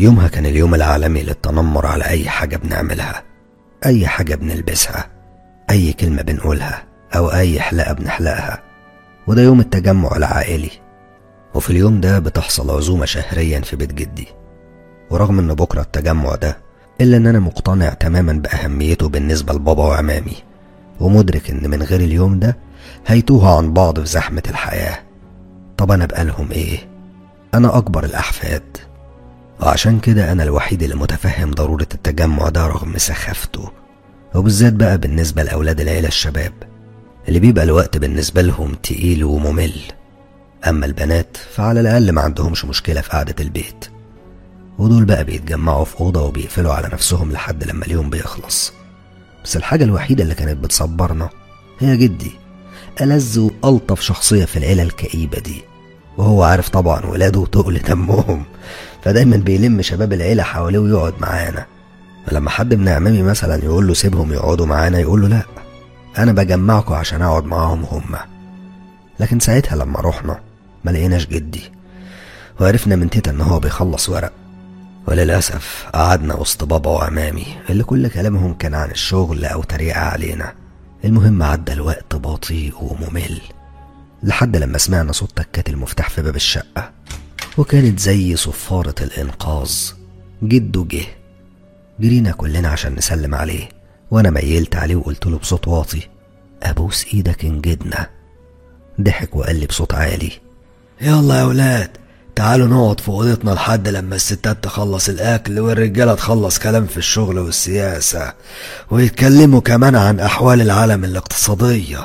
يومها كان اليوم العالمي للتنمر على أي حاجة بنعملها أي حاجة بنلبسها أي كلمة بنقولها أو أي حلقة بنحلقها وده يوم التجمع العائلي وفي اليوم ده بتحصل عزومة شهريا في بيت جدي ورغم ان بكرة التجمع ده إلا إن أنا مقتنع تماما بأهميته بالنسبة لبابا وعمامي ومدرك إن من غير اليوم ده هيتوهوا عن بعض في زحمة الحياة طب أنا بقالهم إيه؟ أنا أكبر الأحفاد وعشان كده أنا الوحيد اللي متفهم ضرورة التجمع ده رغم سخافته وبالذات بقى بالنسبة لأولاد العيلة الشباب اللي بيبقى الوقت بالنسبة لهم تقيل وممل أما البنات فعلى الأقل ما عندهمش مشكلة في قعدة البيت ودول بقى بيتجمعوا في أوضة وبيقفلوا على نفسهم لحد لما اليوم بيخلص بس الحاجة الوحيدة اللي كانت بتصبرنا هي جدي ألذ وألطف شخصية في العيلة الكئيبة دي وهو عارف طبعا ولاده تقل دمهم فدايما بيلم شباب العيلة حواليه ويقعد معانا فلما حد من عمامي مثلا يقول له سيبهم يقعدوا معانا يقول له لا أنا بجمعكم عشان أقعد معاهم هما لكن ساعتها لما رحنا ما لقيناش جدي وعرفنا من تيتا إن هو بيخلص ورق وللأسف قعدنا وسط بابا وعمامي اللي كل كلامهم كان عن الشغل أو تريقة علينا المهم عدى الوقت بطيء وممل لحد لما سمعنا صوت تكات المفتاح في باب الشقة وكانت زي صفارة الإنقاذ جده جه جرينا كلنا عشان نسلم عليه وأنا ميلت عليه وقلت له بصوت واطي أبوس إيدك انجدنا ضحك وقال لي بصوت عالي يلا يا ولاد تعالوا نقعد في اوضتنا لحد لما الستات تخلص الاكل والرجاله تخلص كلام في الشغل والسياسه ويتكلموا كمان عن احوال العالم الاقتصاديه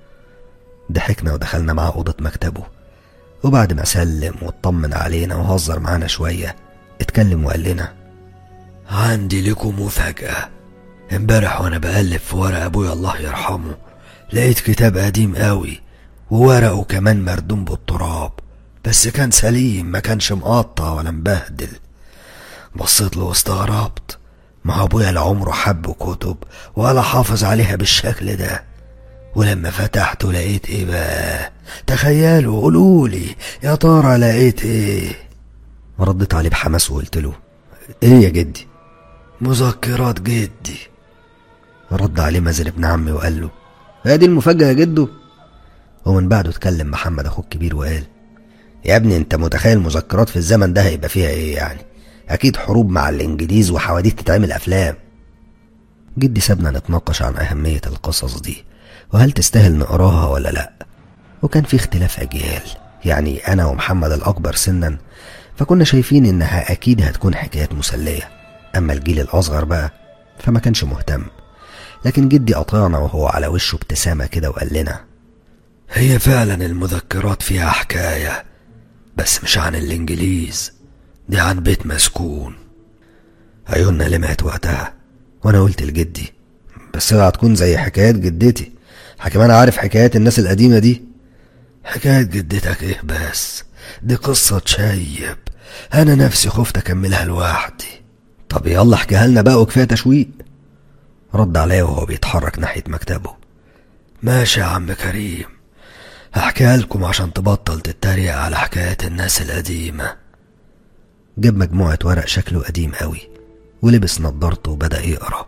ضحكنا ودخلنا مع أوضة مكتبه وبعد ما سلم واطمن علينا وهزر معانا شوية اتكلم وقال لنا عندي لكم مفاجاه امبارح وانا بقلب في ورق ابويا الله يرحمه لقيت كتاب قديم قوي وورقه كمان مردوم بالتراب بس كان سليم ما كانش مقطع ولا مبهدل بصيت له واستغربت ما ابويا لا عمره حب كتب ولا حافظ عليها بالشكل ده ولما فتحته لقيت ايه بقى تخيلوا قولولي يا ترى لقيت ايه رديت عليه بحماس وقلت له ايه يا جدي مذكرات جدي رد عليه مازن ابن عمي وقال له هي دي المفاجأة يا جدو ومن بعده اتكلم محمد اخوه الكبير وقال يا ابني انت متخيل مذكرات في الزمن ده هيبقى فيها ايه يعني اكيد حروب مع الانجليز وحواديت تتعمل افلام جدي سابنا نتناقش عن اهمية القصص دي وهل تستاهل نقراها ولا لا وكان في اختلاف اجيال يعني انا ومحمد الاكبر سنا فكنا شايفين انها اكيد هتكون حكايات مسلية اما الجيل الاصغر بقى فما كانش مهتم لكن جدي قطعنا وهو على وشه ابتسامة كده وقال لنا هي فعلا المذكرات فيها حكايه بس مش عن الانجليز دي عن بيت مسكون عيوننا لمعت وقتها وانا قلت لجدي بس اوعى تكون زي حكايات جدتي حكيم انا عارف حكايات الناس القديمه دي حكاية جدتك ايه بس دي قصة تشيب انا نفسي خفت اكملها لوحدي طب يلا احكيها لنا بقى وكفايه تشويق رد عليا وهو بيتحرك ناحيه مكتبه ماشي يا عم كريم هحكيها لكم عشان تبطل تتريق على حكايات الناس القديمة جاب مجموعة ورق شكله قديم قوي ولبس نضارته وبدأ يقرأ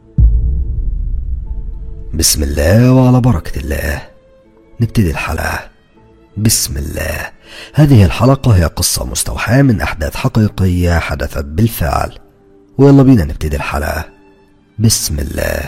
بسم الله وعلى بركة الله نبتدي الحلقة بسم الله هذه الحلقة هي قصة مستوحاة من أحداث حقيقية حدثت بالفعل ويلا بينا نبتدي الحلقة بسم الله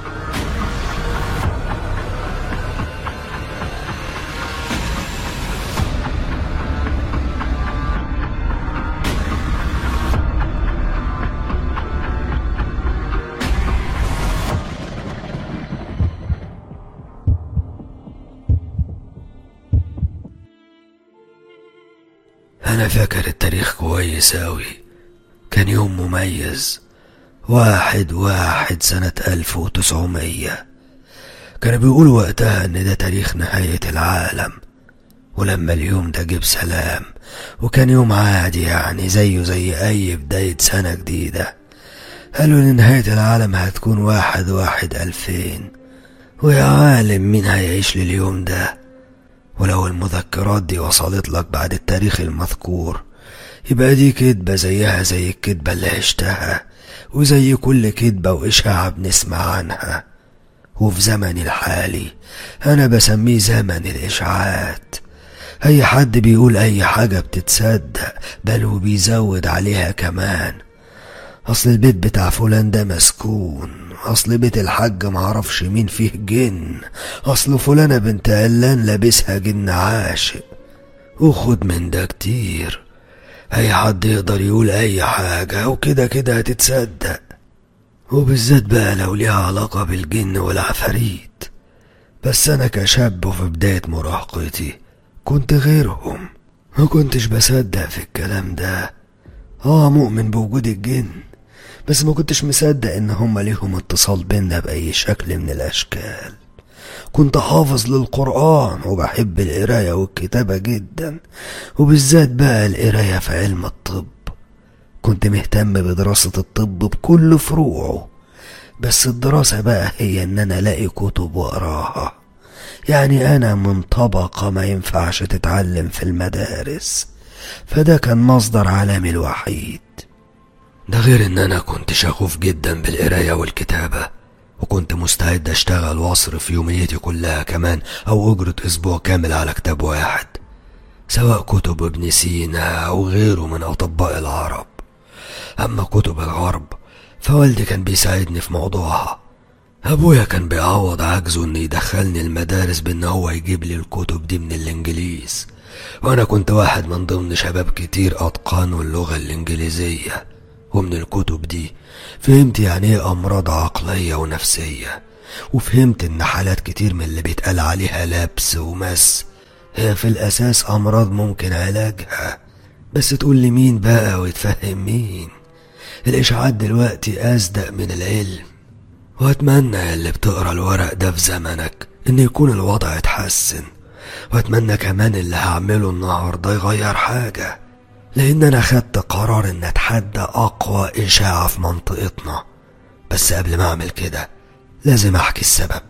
أنا فاكر التاريخ كويس أوي كان يوم مميز واحد واحد سنة ألف وتسعمية كانوا بيقولوا وقتها إن ده تاريخ نهاية العالم ولما اليوم ده جه بسلام وكان يوم عادي يعني زيه زي أي بداية سنة جديدة قالوا إن نهاية العالم هتكون واحد واحد ألفين ويا عالم مين هيعيش لليوم ده ولو المذكرات دي وصلت لك بعد التاريخ المذكور يبقى دي كدبة زيها زي الكدبة اللي عشتها وزي كل كدبة وإشاعة بنسمع عنها وفي زمني الحالي أنا بسميه زمن الإشاعات أي حد بيقول أي حاجة بتتصدق بل وبيزود عليها كمان أصل البيت بتاع فلان ده مسكون أصل بيت الحاج معرفش مين فيه جن أصل فلانة بنت علان لابسها جن عاشق وخد من ده كتير أي حد يقدر يقول أي حاجة وكده كده هتتصدق وبالذات بقى لو ليها علاقة بالجن والعفاريت بس أنا كشاب وفي بداية مراهقتي كنت غيرهم ما كنتش بصدق في الكلام ده اه مؤمن بوجود الجن بس ما كنتش مصدق ان هما ليهم اتصال بينا بأي شكل من الأشكال كنت حافظ للقرآن وبحب القراية والكتابة جدا وبالذات بقى القراية في علم الطب كنت مهتم بدراسة الطب بكل فروعه بس الدراسة بقى هي ان انا الاقي كتب واقراها يعني انا من طبقة ما ينفعش تتعلم في المدارس فده كان مصدر عالمي الوحيد ده غير ان انا كنت شغوف جدا بالقراية والكتابة وكنت مستعد اشتغل واصرف يوميتي كلها كمان او اجرة اسبوع كامل على كتاب واحد سواء كتب ابن سينا او غيره من اطباء العرب اما كتب الغرب فوالدي كان بيساعدني في موضوعها ابويا كان بيعوض عجزه انه يدخلني المدارس بان هو يجيب لي الكتب دي من الانجليز وانا كنت واحد من ضمن شباب كتير اتقنوا اللغة الانجليزية ومن الكتب دي فهمت يعني ايه امراض عقلية ونفسية وفهمت ان حالات كتير من اللي بيتقال عليها لبس ومس هي في الاساس امراض ممكن علاجها بس تقول لي مين بقى ويتفهم مين الاشاعات دلوقتي اصدق من العلم واتمنى يا اللي بتقرا الورق ده في زمنك ان يكون الوضع اتحسن واتمنى كمان اللي هعمله النهارده يغير حاجه لان انا خدت قرار ان اتحدى اقوى اشاعه في منطقتنا بس قبل ما اعمل كده لازم احكي السبب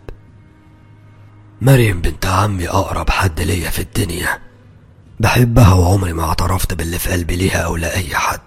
مريم بنت عمي اقرب حد ليا في الدنيا بحبها وعمري ما اعترفت باللي في قلبي ليها او لاي حد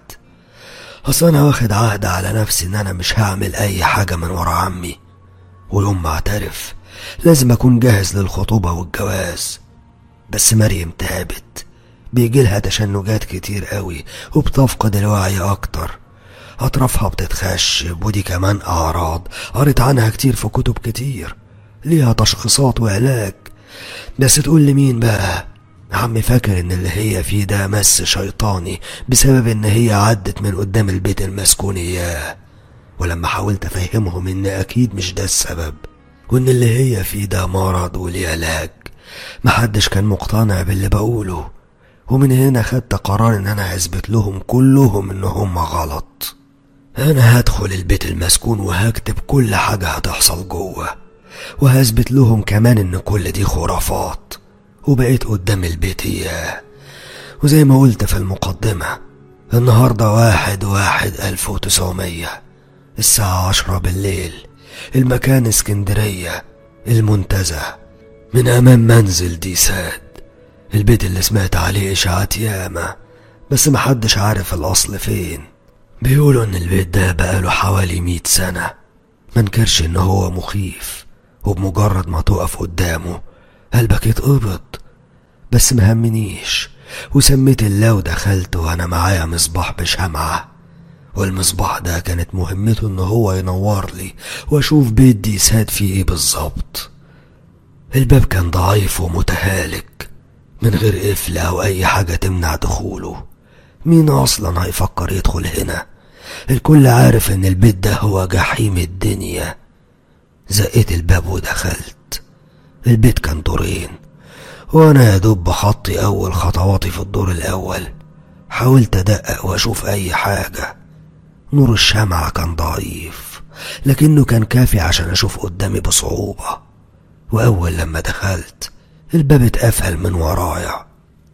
اصل انا واخد عهد على نفسي ان انا مش هعمل اي حاجه من ورا عمي ويوم ما اعترف لازم اكون جاهز للخطوبه والجواز بس مريم تعبت بيجيلها تشنجات كتير قوي وبتفقد الوعي اكتر اطرافها بتتخشب ودي كمان اعراض قريت عنها كتير في كتب كتير ليها تشخيصات وعلاج بس تقول لمين بقى عمي فاكر ان اللي هي فيه ده مس شيطاني بسبب ان هي عدت من قدام البيت المسكون اياه ولما حاولت افهمهم ان اكيد مش ده السبب وان اللي هي فيه ده مرض وليه علاج محدش كان مقتنع باللي بقوله ومن هنا خدت قرار ان انا اثبت لهم كلهم ان هم غلط انا هدخل البيت المسكون وهكتب كل حاجة هتحصل جوه وهثبت لهم كمان ان كل دي خرافات وبقيت قدام البيت اياه وزي ما قلت في المقدمة النهاردة واحد واحد ألف وتسعمية الساعة عشرة بالليل المكان اسكندرية المنتزه من أمام منزل ديساد البيت اللي سمعت عليه إشاعات ياما بس محدش عارف الأصل فين بيقولوا إن البيت ده بقاله حوالي مية سنة منكرش إن هو مخيف وبمجرد ما تقف قدامه قلبك يتقبض بس مهمنيش وسميت الله ودخلت وانا معايا مصباح بشمعة والمصباح ده كانت مهمته ان هو ينور لي واشوف بيت دي ساد فيه ايه بالظبط الباب كان ضعيف ومتهالك من غير قفل او اي حاجة تمنع دخوله مين اصلا هيفكر يدخل هنا الكل عارف ان البيت ده هو جحيم الدنيا زقيت الباب ودخلت البيت كان دورين وانا يا دوب بخطي اول خطواتي في الدور الاول حاولت ادقق واشوف اي حاجة نور الشمعة كان ضعيف لكنه كان كافي عشان اشوف قدامي بصعوبة واول لما دخلت الباب اتقفل من ورايا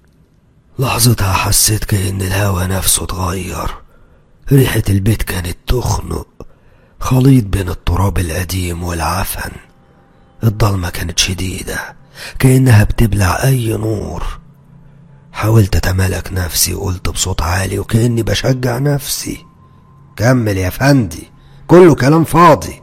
لحظتها حسيت كأن الهوا نفسه اتغير ريحة البيت كانت تخنق خليط بين التراب القديم والعفن الضلمة كانت شديدة كأنها بتبلع أي نور حاولت أتمالك نفسي وقلت بصوت عالي وكأني بشجع نفسي كمل يا فندي كله كلام فاضي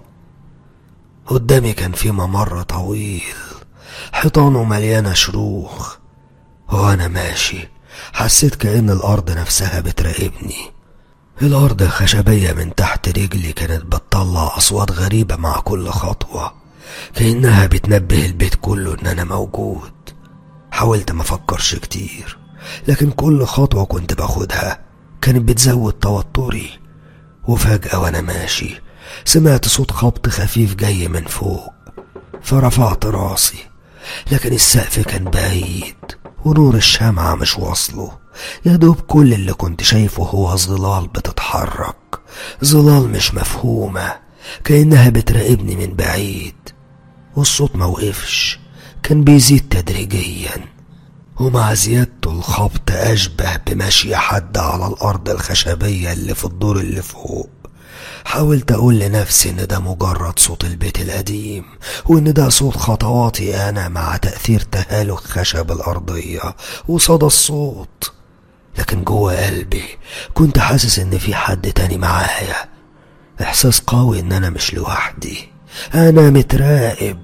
قدامي كان في ممر طويل حيطانه مليانة شروخ وأنا ماشي حسيت كأن الأرض نفسها بتراقبني الأرض الخشبية من تحت رجلي كانت بتطلع أصوات غريبة مع كل خطوة كأنها بتنبه البيت كله إن أنا موجود حاولت ما أفكرش كتير لكن كل خطوة كنت باخدها كانت بتزود توتري وفجأة وأنا ماشي سمعت صوت خبط خفيف جاي من فوق فرفعت راسي لكن السقف كان بعيد ونور الشمعة مش واصله يا دوب كل اللي كنت شايفه هو ظلال بتتحرك ظلال مش مفهومة كأنها بتراقبني من بعيد والصوت موقفش كان بيزيد تدريجيا ومع زيادته الخبط أشبه بمشي حد على الأرض الخشبية اللي في الدور اللي فوق حاولت أقول لنفسي إن ده مجرد صوت البيت القديم وإن ده صوت خطواتي أنا مع تأثير تهالك خشب الأرضية وصدى الصوت لكن جوه قلبي كنت حاسس إن في حد تاني معايا إحساس قوي إن أنا مش لوحدي أنا متراقب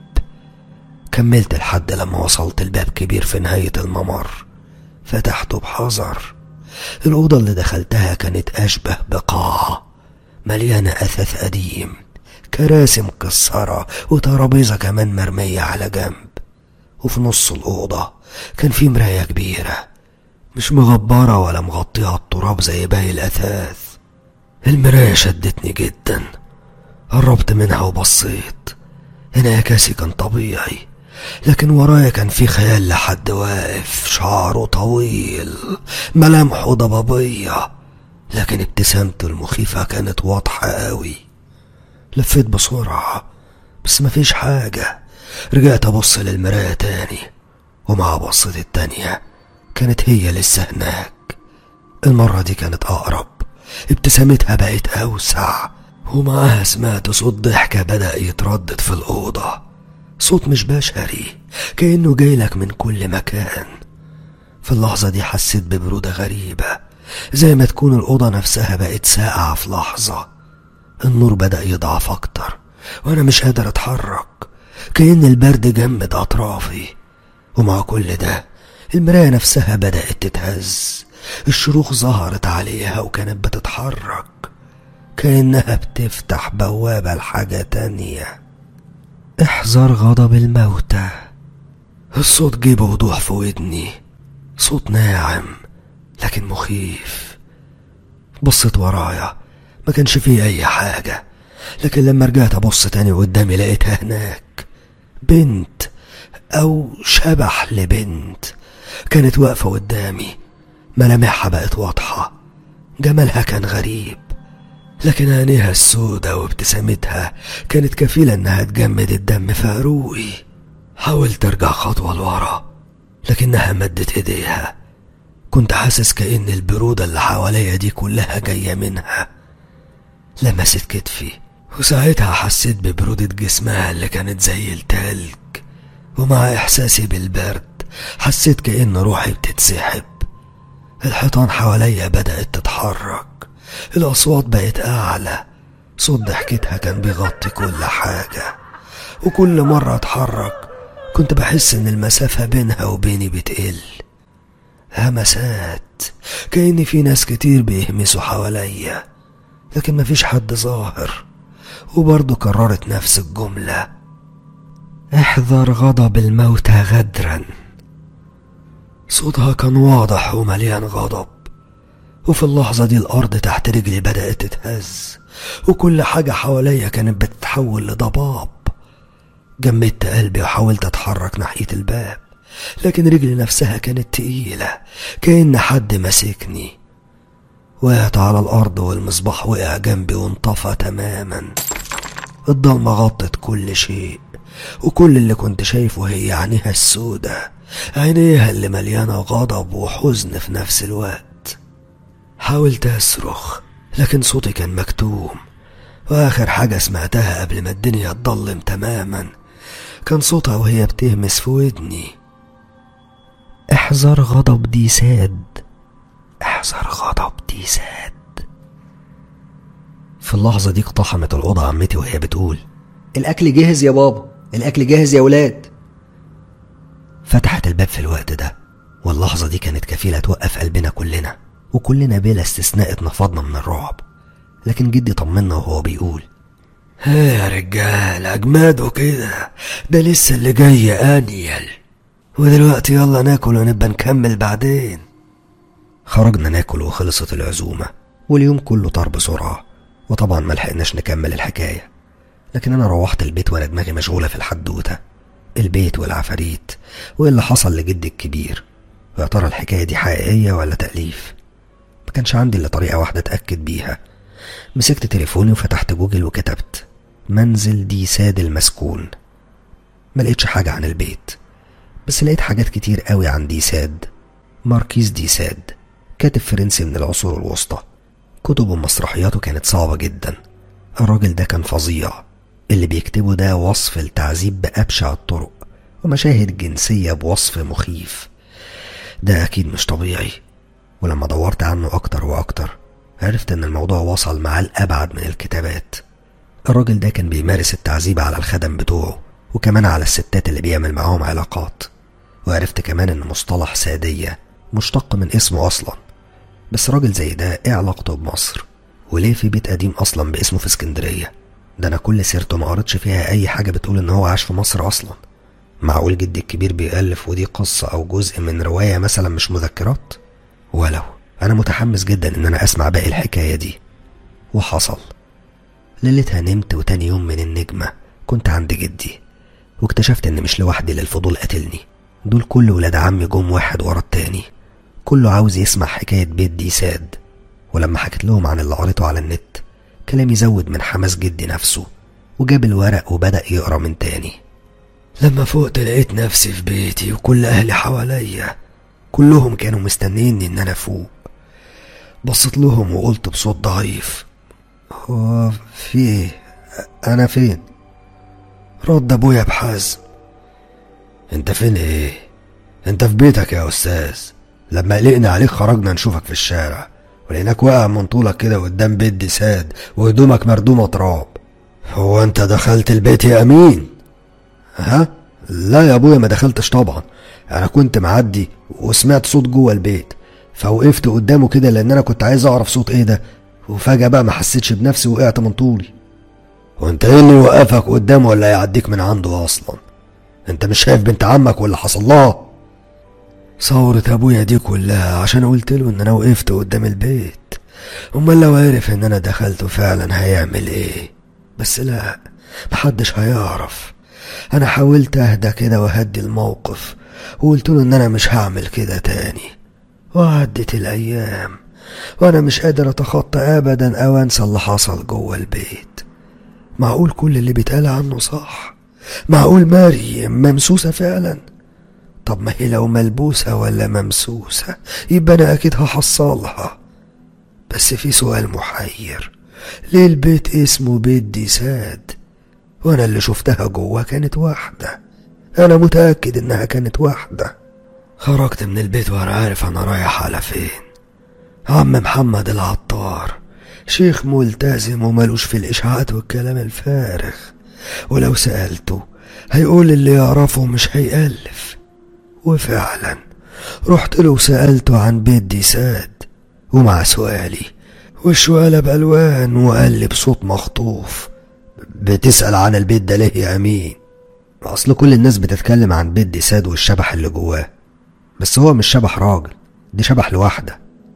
كملت لحد لما وصلت الباب كبير في نهاية الممر فتحته بحذر الأوضة اللي دخلتها كانت أشبه بقاعة مليانة أثاث قديم كراسي مكسرة وترابيزة كمان مرمية على جنب وفي نص الأوضة كان في مراية كبيرة مش مغبرة ولا مغطية التراب زي باقي الأثاث المراية شدتني جدا قربت منها وبصيت انعكاسي كان طبيعي لكن ورايا كان في خيال لحد واقف شعره طويل ملامحه ضبابية لكن ابتسامته المخيفة كانت واضحة قوي لفيت بسرعة بس مفيش حاجة رجعت أبص للمراية تاني ومع بصة التانية كانت هي لسه هناك المرة دي كانت أقرب ابتسامتها بقت أوسع ومعاها سمعت صوت ضحكة بدأ يتردد في الأوضة صوت مش بشري كأنه جايلك من كل مكان في اللحظة دي حسيت ببرودة غريبة زي ما تكون الأوضة نفسها بقت ساقعة في لحظة النور بدأ يضعف أكتر وأنا مش قادر أتحرك كأن البرد جمد أطرافي ومع كل ده المراية نفسها بدأت تتهز الشروخ ظهرت عليها وكانت بتتحرك كأنها بتفتح بوابة لحاجة تانية احذر غضب الموتى الصوت جه بوضوح في ودني صوت ناعم لكن مخيف بصيت ورايا ما كانش فيه اي حاجة لكن لما رجعت ابص تاني قدامي لقيتها هناك بنت او شبح لبنت كانت واقفة قدامي ملامحها بقت واضحة جمالها كان غريب لكن عينيها السودة وابتسامتها كانت كفيلة انها تجمد الدم في عروقي حاولت ارجع خطوة لورا لكنها مدت ايديها كنت حاسس كأن البرودة اللي حواليا دي كلها جاية منها لمست كتفي وساعتها حسيت ببرودة جسمها اللي كانت زي التلج ومع إحساسي بالبرد حسيت كأن روحي بتتسحب الحيطان حواليا بدأت تتحرك الأصوات بقت أعلى صوت ضحكتها كان بيغطي كل حاجة وكل مرة أتحرك كنت بحس إن المسافة بينها وبيني بتقل همسات كأن في ناس كتير بيهمسوا حواليا لكن مفيش حد ظاهر وبرضه كررت نفس الجملة احذر غضب الموتى غدرا صوتها كان واضح ومليان غضب وفي اللحظة دي الأرض تحت رجلي بدأت تتهز وكل حاجة حواليا كانت بتتحول لضباب جمدت قلبي وحاولت أتحرك ناحية الباب لكن رجلي نفسها كانت تقيلة كأن حد ماسكني وقعت على الأرض والمصباح وقع جنبي وانطفى تماما الضلمة غطت كل شيء وكل اللي كنت شايفه هي عينيها السودة عينيها اللي مليانة غضب وحزن في نفس الوقت حاولت أصرخ لكن صوتي كان مكتوم وآخر حاجة سمعتها قبل ما الدنيا تضلم تماما كان صوتها وهي بتهمس في ودني احذر غضب دي ساد احذر غضب دي ساد في اللحظة دي اقتحمت الأوضة عمتي وهي بتقول الأكل جاهز يا بابا الأكل جاهز يا ولاد فتحت الباب في الوقت ده واللحظة دي كانت كفيلة توقف قلبنا كلنا وكلنا بلا استثناء اتنفضنا من الرعب لكن جدي طمنا وهو بيقول ايه يا رجال اجماده كده ده لسه اللي جاي انيل ودلوقتي يلا ناكل ونبقى نكمل بعدين خرجنا ناكل وخلصت العزومة واليوم كله طار بسرعة وطبعا ما لحقناش نكمل الحكاية لكن أنا روحت البيت وأنا دماغي مشغولة في الحدوتة البيت والعفاريت وإيه اللي حصل لجدي الكبير ويا ترى الحكاية دي حقيقية ولا تأليف ما كانش عندي إلا طريقة واحدة أتأكد بيها مسكت تليفوني وفتحت جوجل وكتبت منزل دي ساد المسكون ما لقيتش حاجة عن البيت بس لقيت حاجات كتير قوي عن دي ساد ماركيز دي ساد كاتب فرنسي من العصور الوسطى كتبه ومسرحياته كانت صعبة جدا الراجل ده كان فظيع اللي بيكتبه ده وصف التعذيب بأبشع الطرق ومشاهد جنسية بوصف مخيف ده أكيد مش طبيعي ولما دورت عنه أكتر وأكتر عرفت إن الموضوع وصل معاه لأبعد من الكتابات الراجل ده كان بيمارس التعذيب على الخدم بتوعه وكمان على الستات اللي بيعمل معاهم علاقات وعرفت كمان إن مصطلح سادية مشتق من اسمه أصلا بس راجل زي ده إيه علاقته بمصر وليه في بيت قديم أصلا باسمه في اسكندرية ده أنا كل سيرته ما قريتش فيها أي حاجة بتقول إن هو عاش في مصر أصلا معقول جدي الكبير بيألف ودي قصة أو جزء من رواية مثلا مش مذكرات ولو أنا متحمس جدا إن أنا أسمع باقي الحكاية دي وحصل ليلتها نمت وتاني يوم من النجمة كنت عند جدي واكتشفت إن مش لوحدي اللي الفضول قتلني دول كل ولاد عمي جم واحد ورا التاني كله عاوز يسمع حكاية بيت دي ساد ولما حكيت لهم عن اللي قريته على النت كلامي زود من حماس جدي نفسه وجاب الورق وبدأ يقرا من تاني لما فقت لقيت نفسي في بيتي وكل اهلي حواليا كلهم كانوا مستنيني ان انا فوق بصيت لهم وقلت بصوت ضعيف هو في ايه انا فين رد ابويا بحزم انت فين ايه انت في بيتك يا استاذ لما قلقنا عليك خرجنا نشوفك في الشارع ولقيناك واقع من طولك كده قدام بيت دي ساد وهدومك مردومه تراب هو انت دخلت البيت يا امين ها لا يا ابويا ما دخلتش طبعا انا كنت معدي وسمعت صوت جوه البيت فوقفت قدامه كده لان انا كنت عايز اعرف صوت ايه ده وفجاه بقى ما حسيتش بنفسي وقعت من طولي وانت ايه اللي يوقفك قدامه ولا يعديك من عنده اصلا انت مش شايف بنت عمك واللي حصل لها ثورة ابويا دي كلها عشان قلت له ان انا وقفت قدام البيت امال لو عرف ان انا دخلته فعلا هيعمل ايه بس لا محدش هيعرف انا حاولت اهدى كده واهدي الموقف وقلت له ان انا مش هعمل كده تاني وعدت الايام وانا مش قادر اتخطى ابدا او انسى اللي حصل جوه البيت معقول كل اللي بيتقال عنه صح معقول مريم ممسوسة فعلا طب ما هي لو ملبوسة ولا ممسوسة يبقى انا اكيد هحصلها بس في سؤال محير ليه البيت اسمه بيت دي ساد وانا اللي شفتها جوه كانت واحدة انا متأكد انها كانت واحدة خرجت من البيت وانا عارف انا رايح على فين عم محمد العطار شيخ ملتزم وملوش في الاشاعات والكلام الفارغ ولو سألته هيقول اللي يعرفه مش هيألف وفعلا رحت له وسألته عن بيت دي ساد ومع سؤالي وشه قلب ألوان وقال لي بصوت مخطوف بتسأل عن البيت ده ليه يا أمين أصل كل الناس بتتكلم عن بيت دي ساد والشبح اللي جواه بس هو مش شبح راجل دي شبح لوحده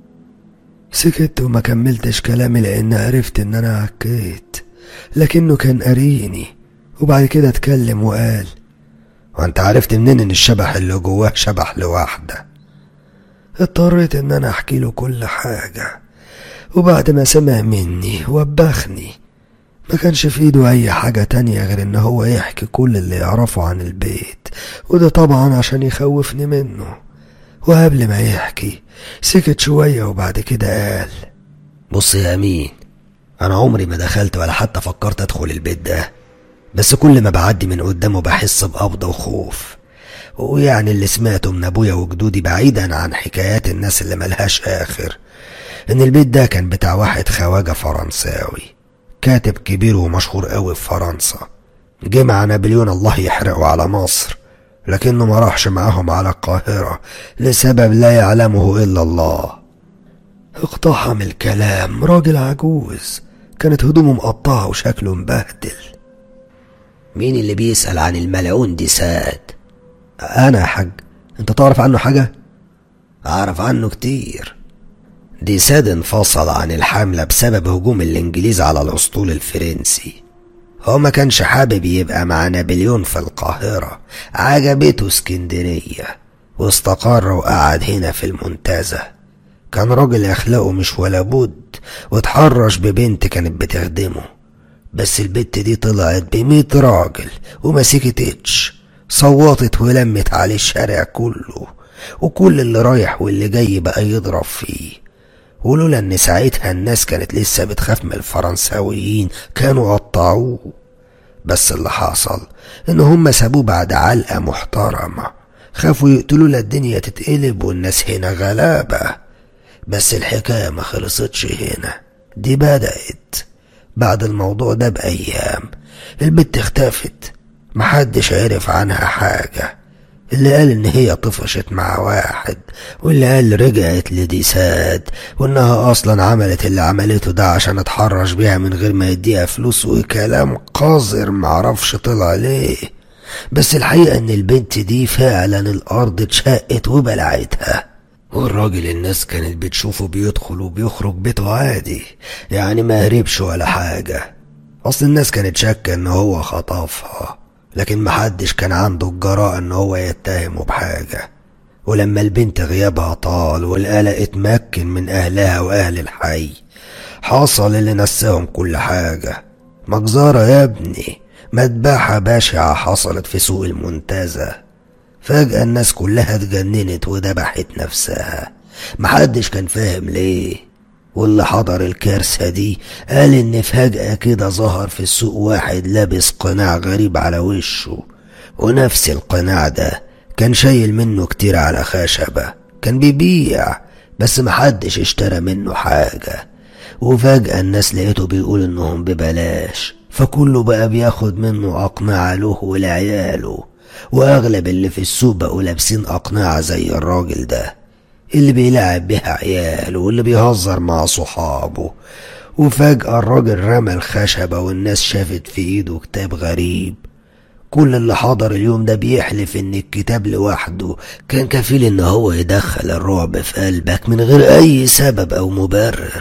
سكت وما كملتش كلامي لأن عرفت إن أنا عكيت لكنه كان قاريني وبعد كده اتكلم وقال وانت عرفت منين ان الشبح اللي جواه شبح لوحده اضطريت ان انا احكي له كل حاجة وبعد ما سمع مني وبخني ما كانش في ايده اي حاجة تانية غير ان هو يحكي كل اللي يعرفه عن البيت وده طبعا عشان يخوفني منه وقبل ما يحكي سكت شوية وبعد كده قال بص يا امين انا عمري ما دخلت ولا حتى فكرت ادخل البيت ده بس كل ما بعدي من قدامه بحس بقبضة وخوف ويعني اللي سمعته من ابويا وجدودي بعيدا عن حكايات الناس اللي ملهاش اخر ان البيت ده كان بتاع واحد خواجة فرنساوي كاتب كبير ومشهور قوي في فرنسا جه مع نابليون الله يحرقه على مصر لكنه ما راحش معاهم على القاهرة لسبب لا يعلمه إلا الله اقتحم الكلام راجل عجوز كانت هدومه مقطعة وشكله مبهدل مين اللي بيسأل عن الملعون دي ساد أنا يا حاج أنت تعرف عنه حاجة؟ أعرف عنه كتير دي ساد انفصل عن الحملة بسبب هجوم الإنجليز على الأسطول الفرنسي هو ما كانش حابب يبقى مع نابليون في القاهرة عجبته اسكندرية واستقر وقعد هنا في المنتزه كان راجل أخلاقه مش ولا بد واتحرش ببنت كانت بتخدمه بس البت دي طلعت بمية راجل وما سكتتش صوتت ولمت عليه الشارع كله وكل اللي رايح واللي جاي بقى يضرب فيه ولولا ان ساعتها الناس كانت لسه بتخاف من الفرنساويين كانوا قطعوه بس اللي حصل ان هم سابوه بعد علقة محترمة خافوا يقتلوا لا الدنيا تتقلب والناس هنا غلابة بس الحكاية ما خلصتش هنا دي بدأت بعد الموضوع ده بأيام البت اختفت محدش عرف عنها حاجة اللي قال ان هي طفشت مع واحد واللي قال رجعت لديساد وانها اصلا عملت اللي عملته ده عشان اتحرش بيها من غير ما يديها فلوس وكلام قذر معرفش طلع ليه بس الحقيقة ان البنت دي فعلا الارض اتشقت وبلعتها والراجل الناس كانت بتشوفه بيدخل وبيخرج بيته عادي يعني ما هربش ولا حاجة اصل الناس كانت شاكة ان هو خطفها لكن محدش كان عنده الجراءة ان هو يتهمه بحاجة ولما البنت غيابها طال والقلق اتمكن من اهلها واهل الحي حصل اللي نساهم كل حاجة مجزرة يا ابني مذبحة بشعة حصلت في سوق المنتزه فجأة الناس كلها اتجننت وذبحت نفسها محدش كان فاهم ليه واللي حضر الكارثة دي قال إن فجأة كده ظهر في السوق واحد لابس قناع غريب على وشه ونفس القناع ده كان شايل منه كتير على خشبة كان بيبيع بس محدش اشترى منه حاجة وفجأة الناس لقيته بيقول إنهم ببلاش فكله بقى بياخد منه أقنعة له ولعياله وأغلب اللي في السوق بقوا لابسين أقنعة زي الراجل ده اللي بيلعب بيها عياله واللي بيهزر مع صحابه وفجأة الراجل رمى الخشبة والناس شافت في ايده كتاب غريب كل اللي حضر اليوم ده بيحلف ان الكتاب لوحده كان كفيل ان هو يدخل الرعب في قلبك من غير اي سبب او مبرر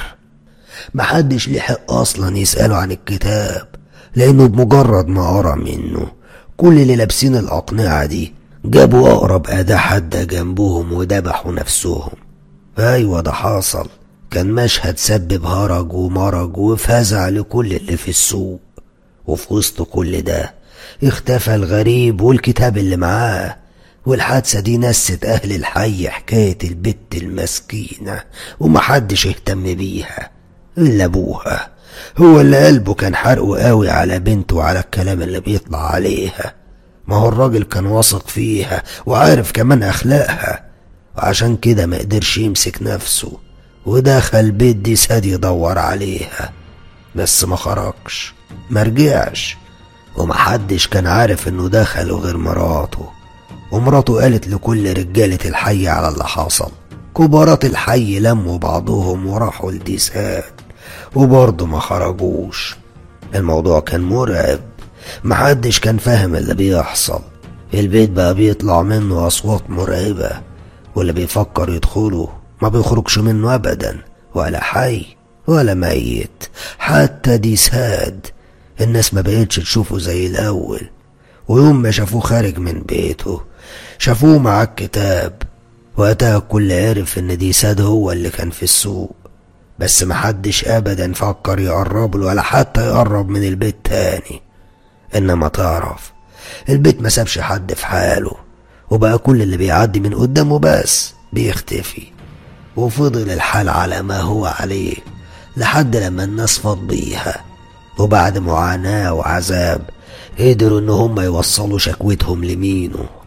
محدش لحق اصلا يسأله عن الكتاب لانه بمجرد ما قرا منه كل اللي لابسين الأقنعة دي جابوا أقرب أداة حادة جنبهم وذبحوا نفسهم أيوة ده حصل كان مشهد سبب هرج ومرج وفزع لكل اللي في السوق وفي وسط كل ده اختفى الغريب والكتاب اللي معاه والحادثة دي نست أهل الحي حكاية البت المسكينة ومحدش اهتم بيها إلا أبوها هو اللي قلبه كان حرقه قوي على بنته وعلى الكلام اللي بيطلع عليها ما هو الراجل كان واثق فيها وعارف كمان أخلاقها وعشان كده ما قدرش يمسك نفسه ودخل بيت دي ساد يدور عليها بس ما خرجش ما رجعش ومحدش كان عارف انه دخل غير مراته ومراته قالت لكل رجالة الحي على اللي حصل كبارات الحي لموا بعضهم وراحوا لديسات وبرضه ما خرجوش الموضوع كان مرعب محدش كان فاهم اللي بيحصل البيت بقى بيطلع منه أصوات مرعبة واللي بيفكر يدخله ما بيخرجش منه أبدا ولا حي ولا ميت حتى دي ساد الناس ما بقتش تشوفه زي الأول ويوم ما شافوه خارج من بيته شافوه مع الكتاب وقتها الكل عرف ان دي ساد هو اللي كان في السوق بس محدش ابدا فكر يقرب له ولا حتى يقرب من البيت تاني انما تعرف البيت ما سابش حد في حاله وبقى كل اللي بيعدي من قدامه بس بيختفي وفضل الحال على ما هو عليه لحد لما الناس فاض بيها وبعد معاناة وعذاب قدروا ان هم يوصلوا شكوتهم لمينو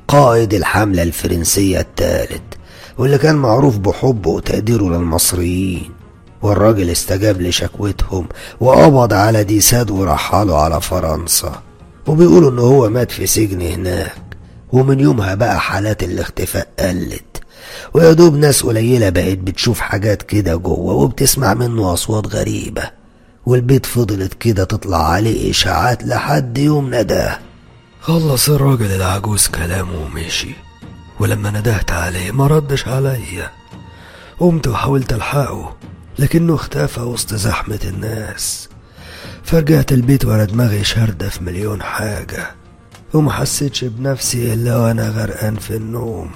قائد الحملة الفرنسية الثالث واللي كان معروف بحبه وتقديره للمصريين والراجل استجاب لشكوتهم وقبض على ديساد ورحله على فرنسا وبيقولوا ان هو مات في سجن هناك ومن يومها بقى حالات الاختفاء قلت ويا دوب ناس قليلة بقت بتشوف حاجات كده جوه وبتسمع منه أصوات غريبة والبيت فضلت كده تطلع عليه إشاعات لحد يوم نداه خلص الراجل العجوز كلامه ومشي ولما ندهت عليه ما ردش عليا قمت وحاولت الحقه لكنه اختفى وسط زحمة الناس فرجعت البيت وانا دماغي شاردة في مليون حاجة وما حسيتش بنفسي الا وانا غرقان في النوم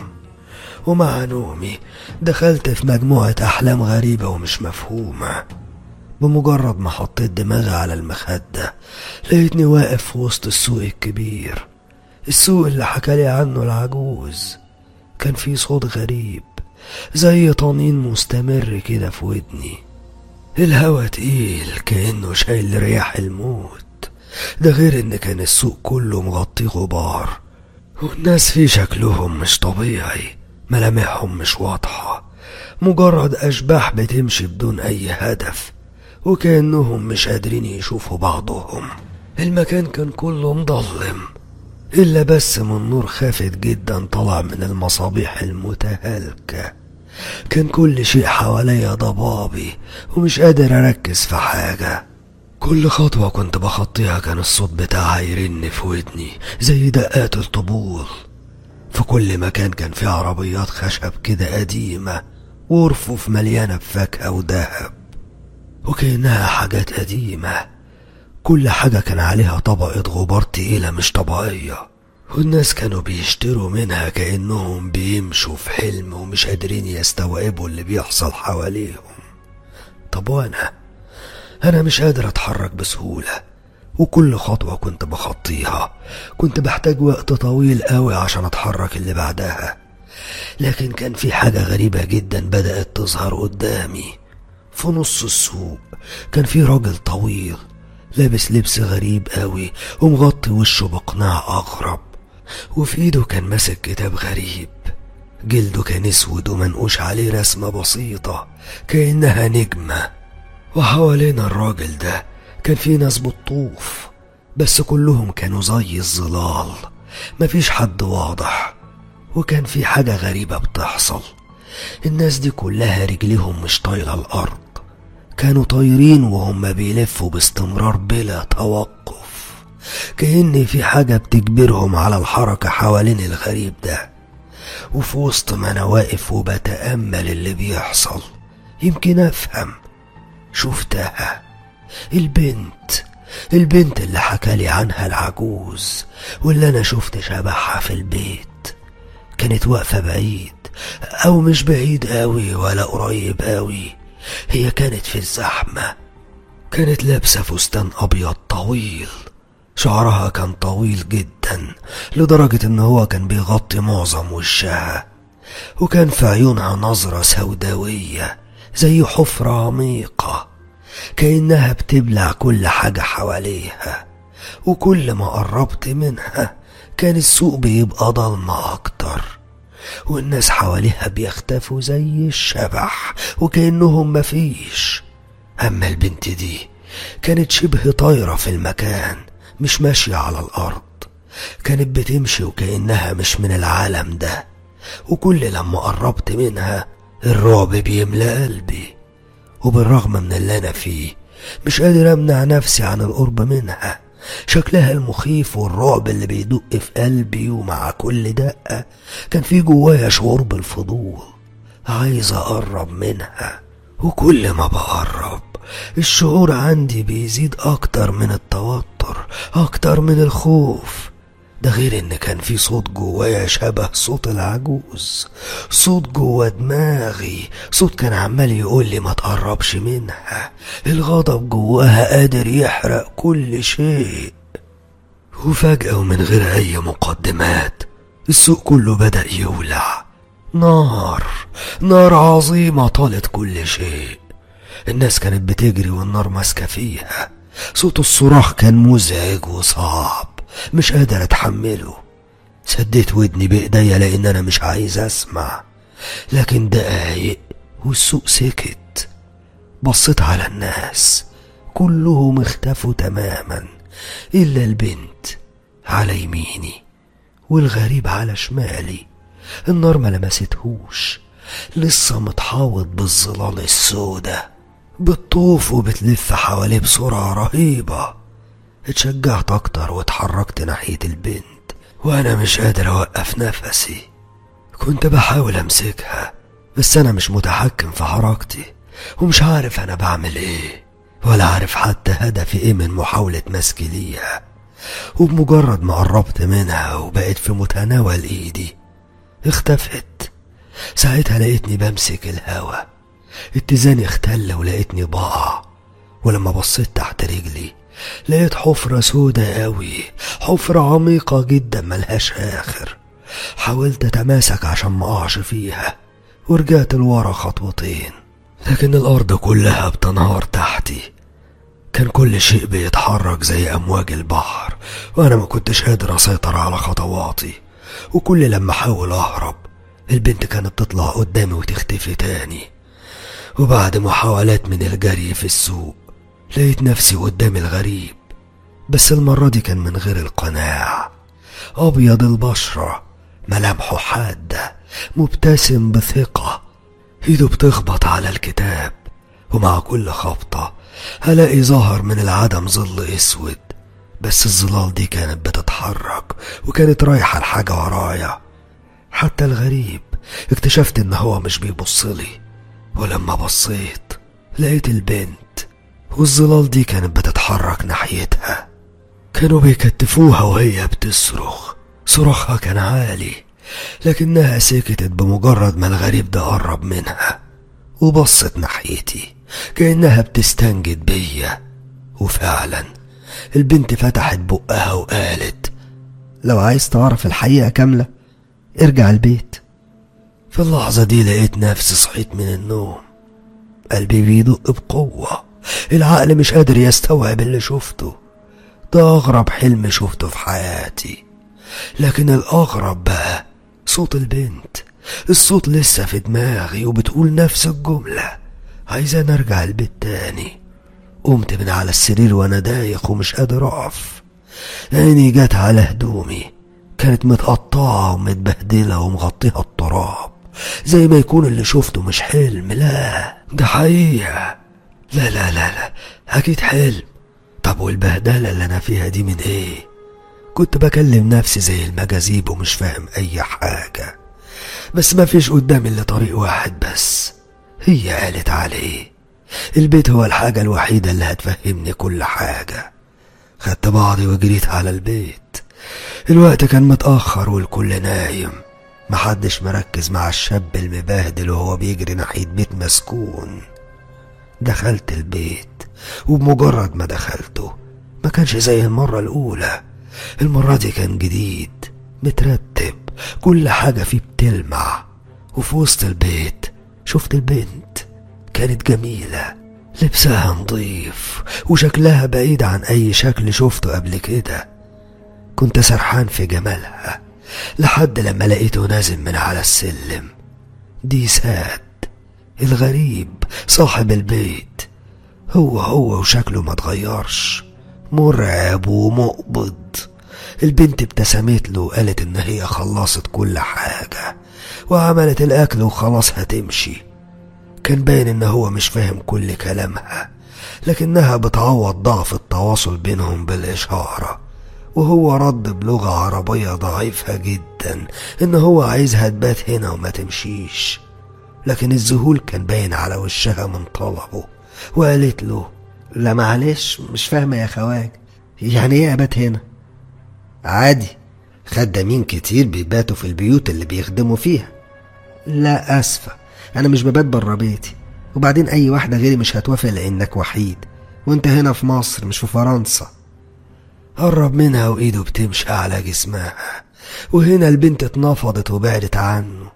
ومع نومي دخلت في مجموعة أحلام غريبة ومش مفهومة بمجرد ما حطيت دماغي على المخدة لقيتني واقف في وسط السوق الكبير السوق اللي حكالي عنه العجوز كان فيه صوت غريب زي طنين مستمر كده في ودني الهوا تقيل كأنه شايل رياح الموت ده غير ان كان السوق كله مغطيه غبار والناس فيه شكلهم مش طبيعي ملامحهم مش واضحة مجرد أشباح بتمشي بدون أي هدف وكأنهم مش قادرين يشوفوا بعضهم المكان كان كله مضلم إلا بس من نور خافت جدا طلع من المصابيح المتهالكة كان كل شيء حواليا ضبابي ومش قادر أركز في حاجة كل خطوة كنت بخطيها كان الصوت بتاعها يرن في ودني زي دقات الطبول في كل مكان كان فيه عربيات خشب كده قديمة ورفوف مليانة بفاكهة وذهب وكأنها حاجات قديمة كل حاجة كان عليها طبقة غبار تقيلة مش طبيعية والناس كانوا بيشتروا منها كأنهم بيمشوا في حلم ومش قادرين يستوعبوا اللي بيحصل حواليهم طب وانا انا مش قادر اتحرك بسهولة وكل خطوة كنت بخطيها كنت بحتاج وقت طويل قوي عشان اتحرك اللي بعدها لكن كان في حاجة غريبة جدا بدأت تظهر قدامي في نص السوق كان في راجل طويل لابس لبس غريب قوي ومغطي وشه بقناع أغرب وفي ايده كان ماسك كتاب غريب جلده كان اسود ومنقوش عليه رسمة بسيطة كأنها نجمة وحوالينا الراجل ده كان في ناس بتطوف بس كلهم كانوا زي الظلال مفيش حد واضح وكان في حاجة غريبة بتحصل الناس دي كلها رجليهم مش طايلة الأرض كانوا طايرين وهم بيلفوا باستمرار بلا توقف كأن في حاجة بتجبرهم على الحركة حوالين الغريب ده وفي وسط ما أنا واقف وبتأمل اللي بيحصل يمكن أفهم شفتها البنت البنت اللي حكالي عنها العجوز واللي أنا شفت شبحها في البيت كانت واقفة بعيد أو مش بعيد قوي ولا قريب قوي هي كانت في الزحمة كانت لابسة فستان أبيض طويل شعرها كان طويل جدا لدرجة إن هو كان بيغطي معظم وشها وكان في عيونها نظرة سوداوية زي حفرة عميقة كأنها بتبلع كل حاجة حواليها وكل ما قربت منها كان السوق بيبقى ضلمة أكتر والناس حواليها بيختفوا زي الشبح وكأنهم مفيش أما البنت دي كانت شبه طايرة في المكان مش ماشية على الأرض كانت بتمشي وكأنها مش من العالم ده وكل لما قربت منها الرعب بيملى قلبي وبالرغم من اللي أنا فيه مش قادر أمنع نفسي عن القرب منها شكلها المخيف والرعب اللي بيدق في قلبي ومع كل دقة كان في جوايا شعور بالفضول عايز أقرب منها وكل ما بقرب الشعور عندي بيزيد أكتر من التوتر أكتر من الخوف ده غير إن كان في صوت جوايا شبه صوت العجوز صوت جوا دماغي صوت كان عمال يقول لي ما تقربش منها الغضب جواها قادر يحرق كل شيء وفجأة ومن غير أي مقدمات السوق كله بدأ يولع نار نار عظيمة طالت كل شيء الناس كانت بتجري والنار ماسكة فيها صوت الصراخ كان مزعج وصعب مش قادر اتحمله سديت ودني بإيديا لأن أنا مش عايز أسمع لكن دقايق والسوق سكت بصيت على الناس كلهم اختفوا تماما إلا البنت على يميني والغريب على شمالي النار ما لمستهوش لسه متحاوط بالظلال السودة بتطوف وبتلف حواليه بسرعة رهيبة اتشجعت أكتر واتحركت ناحية البنت وأنا مش قادر أوقف نفسي كنت بحاول أمسكها بس أنا مش متحكم في حركتي ومش عارف أنا بعمل إيه ولا عارف حتى هدفي إيه من محاولة مسكي ليها وبمجرد ما قربت منها وبقت في متناول إيدي اختفت ساعتها لقيتني بمسك الهوا اتزاني اختل ولقيتني ضاع ولما بصيت تحت رجلي لقيت حفرة سودة قوي حفرة عميقة جدا ملهاش آخر حاولت أتماسك عشان ما أقعش فيها ورجعت لورا خطوتين لكن الأرض كلها بتنهار تحتي كان كل شيء بيتحرك زي أمواج البحر وأنا ما كنتش قادر أسيطر على خطواتي وكل لما أحاول أهرب البنت كانت تطلع قدامي وتختفي تاني وبعد محاولات من الجري في السوق لقيت نفسي قدام الغريب بس المرة دي كان من غير القناع أبيض البشرة ملامحه حادة مبتسم بثقة ايده بتخبط على الكتاب ومع كل خبطة هلاقي ظهر من العدم ظل اسود بس الظلال دي كانت بتتحرك وكانت رايحة لحاجة ورايا حتى الغريب اكتشفت ان هو مش بيبصلي ولما بصيت لقيت البنت والظلال دي كانت بتتحرك ناحيتها كانوا بيكتفوها وهي بتصرخ صراخها كان عالي لكنها سكتت بمجرد ما الغريب ده قرب منها وبصت ناحيتي كأنها بتستنجد بيا وفعلا البنت فتحت بقها وقالت لو عايز تعرف الحقيقة كاملة ارجع البيت في اللحظة دي لقيت نفسي صحيت من النوم قلبي بيدق بقوة العقل مش قادر يستوعب اللي شفته ده أغرب حلم شفته في حياتي لكن الأغرب بقى صوت البنت الصوت لسه في دماغي وبتقول نفس الجملة عايزاني أرجع البيت تاني قمت من على السرير وأنا دايخ ومش قادر أقف عيني جت على هدومي كانت متقطعة ومتبهدلة ومغطيها التراب زي ما يكون اللي شفته مش حلم لا ده حقيقة لا لا لا لا أكيد حلم طب والبهدلة اللي أنا فيها دي من إيه كنت بكلم نفسي زي المجاذيب ومش فاهم أي حاجة بس ما فيش قدامي إلا طريق واحد بس هي قالت عليه البيت هو الحاجة الوحيدة اللي هتفهمني كل حاجة خدت بعضي وجريت على البيت الوقت كان متأخر والكل نايم محدش مركز مع الشاب المبهدل وهو بيجري ناحية بيت مسكون دخلت البيت وبمجرد ما دخلته ما كانش زي المرة الأولى المرة دي كان جديد مترتب كل حاجة فيه بتلمع وفي وسط البيت شفت البنت كانت جميلة لبسها نظيف وشكلها بعيد عن أي شكل شفته قبل كده كنت سرحان في جمالها لحد لما لقيته نازل من على السلم دي ساد الغريب صاحب البيت هو هو وشكله ما اتغيرش مرعب ومقبض البنت ابتسمت له وقالت ان هي خلصت كل حاجة وعملت الاكل وخلاص هتمشي كان باين ان هو مش فاهم كل كلامها لكنها بتعوض ضعف التواصل بينهم بالاشارة وهو رد بلغة عربية ضعيفة جدا ان هو عايزها تبات هنا وما تمشيش لكن الذهول كان باين على وشها من طلبه وقالت له لا معلش مش فاهمة يا خواج يعني ايه ابات هنا عادي خدامين كتير بيباتوا في البيوت اللي بيخدموا فيها لا اسفة انا مش ببات برا بيتي وبعدين اي واحدة غيري مش هتوافق لانك وحيد وانت هنا في مصر مش في فرنسا قرب منها وايده بتمشي على جسمها وهنا البنت اتنفضت وبعدت عنه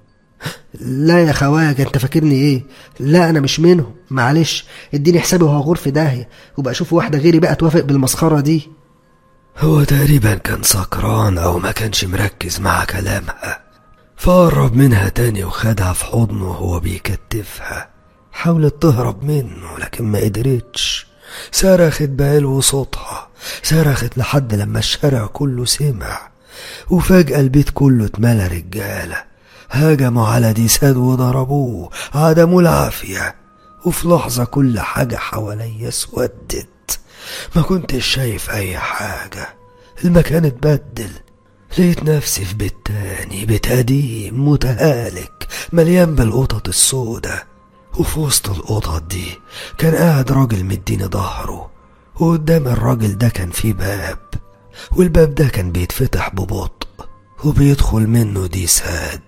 لا يا خواج انت فاكرني ايه لا انا مش منهم معلش اديني حسابي وهغور في داهية وبقى اشوف واحدة غيري بقى توافق بالمسخرة دي هو تقريبا كان سكران أو ما كانش مركز مع كلامها فقرب منها تاني وخدها في حضنه وهو بيكتفها حاولت تهرب منه لكن ما قدرتش صرخت بعلو صوتها صرخت لحد لما الشارع كله سمع وفجأة البيت كله اتملى رجالة هجموا على ديساد وضربوه عدموا العافية وفي لحظة كل حاجة حواليا اسودت ما كنتش شايف أي حاجة المكان اتبدل لقيت نفسي في بيت تاني بيت قديم متهالك مليان بالقطط السودة وفي وسط القطط دي كان قاعد راجل مديني ظهره وقدام الراجل ده كان في باب والباب ده كان بيتفتح ببطء وبيدخل منه ديساد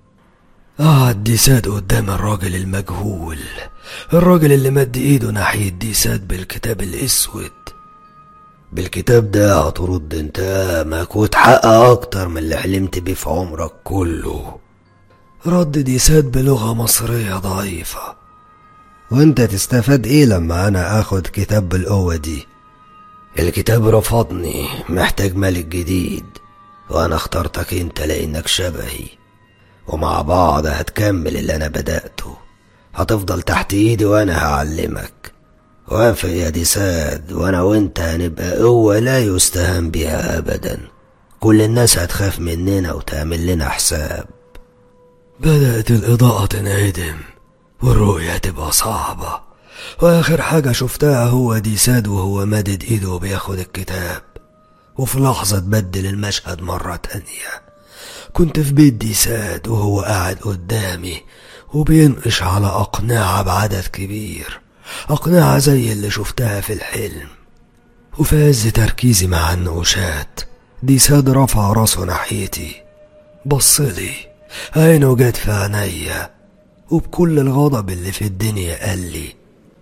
قعد ديساد قدام الراجل المجهول الراجل اللي مد ايده ناحية ديساد بالكتاب الاسود بالكتاب ده هترد انتقامك وتحقق اكتر من اللي حلمت بيه في عمرك كله رد ديساد بلغة مصرية ضعيفة وانت تستفاد ايه لما انا اخد كتاب بالقوة دي الكتاب رفضني محتاج ملك جديد وانا اخترتك انت لانك شبهي ومع بعض هتكمل اللي انا بدأته هتفضل تحت ايدي وانا هعلمك وافق يا ديساد وانا وانت هنبقى قوة لا يستهان بها ابدا كل الناس هتخاف مننا وتعمل لنا حساب بدأت الإضاءة تنعدم والرؤية تبقى صعبة وآخر حاجة شفتها هو ديساد وهو مادد إيده وبياخد الكتاب وفي لحظة تبدل المشهد مرة تانية كنت في بيت ديساد وهو قاعد قدامي وبينقش على أقنعة بعدد كبير أقنعة زي اللي شفتها في الحلم وفي عز تركيزي مع النقوشات ديساد رفع راسه ناحيتي بصلي عينه جت في عينيا وبكل الغضب اللي في الدنيا قال لي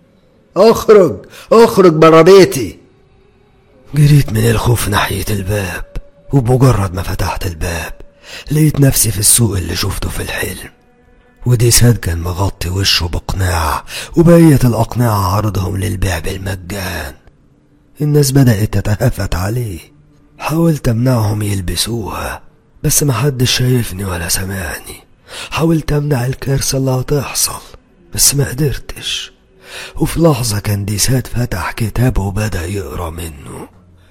اخرج اخرج برا بيتي جريت من الخوف ناحية الباب وبمجرد ما فتحت الباب لقيت نفسي في السوق اللي شفته في الحلم وديساد كان مغطي وشه بقناع وبقية الأقنعة عرضهم للبيع بالمجان الناس بدأت تتهافت عليه حاولت أمنعهم يلبسوها بس محدش شايفني ولا سمعني حاولت أمنع الكارثة اللي هتحصل بس ما قدرتش وفي لحظة كان ديسات فتح كتابه وبدأ يقرا منه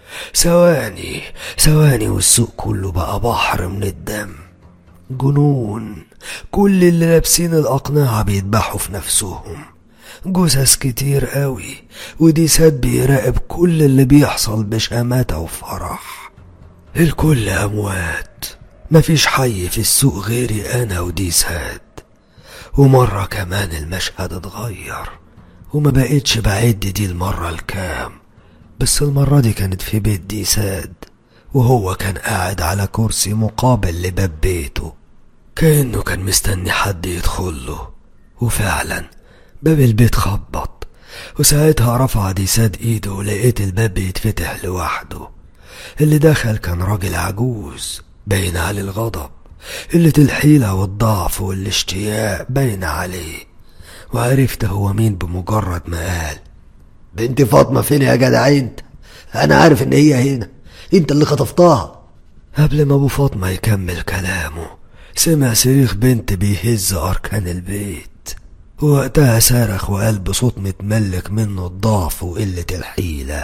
ثواني ثواني والسوق كله بقى بحر من الدم جنون كل اللي لابسين الأقنعة بيذبحوا في نفسهم جثث كتير قوي وديسات بيراقب كل اللي بيحصل بشماتة وفرح الكل أموات مفيش حي في السوق غيري أنا وديسات ومرة كمان المشهد اتغير وما بقتش بعد دي المرة الكام بس المرة دي كانت في بيت ديساد وهو كان قاعد على كرسي مقابل لباب بيته كأنه كان مستني حد يدخله وفعلا باب البيت خبط وساعتها رفع ديساد ايده ولقيت الباب بيتفتح لوحده اللي دخل كان راجل عجوز باين عليه الغضب قلة الحيلة والضعف والاشتياق باين عليه وعرفت هو مين بمجرد ما قال بنت فاطمة فين يا جدع انت انا عارف ان هي هنا انت اللي خطفتها قبل ما ابو فاطمة يكمل كلامه سمع صريخ بنت بيهز اركان البيت وقتها صرخ وقال بصوت متملك منه الضعف وقلة الحيلة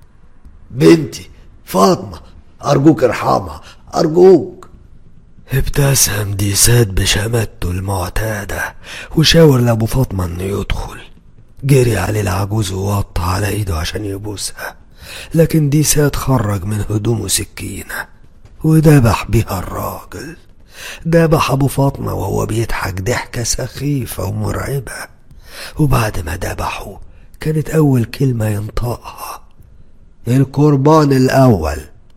بنتي فاطمة ارجوك ارحمها ارجوك ابتسم ديساد بشماتته المعتادة وشاور لأبو فاطمة إنه يدخل جري عليه العجوز ووطى على إيده عشان يبوسها لكن ديساد خرج من هدومه سكينة وذبح بيها الراجل ذبح أبو فاطمة وهو بيضحك ضحكة سخيفة ومرعبة وبعد ما ذبحه كانت أول كلمة ينطقها القربان الاول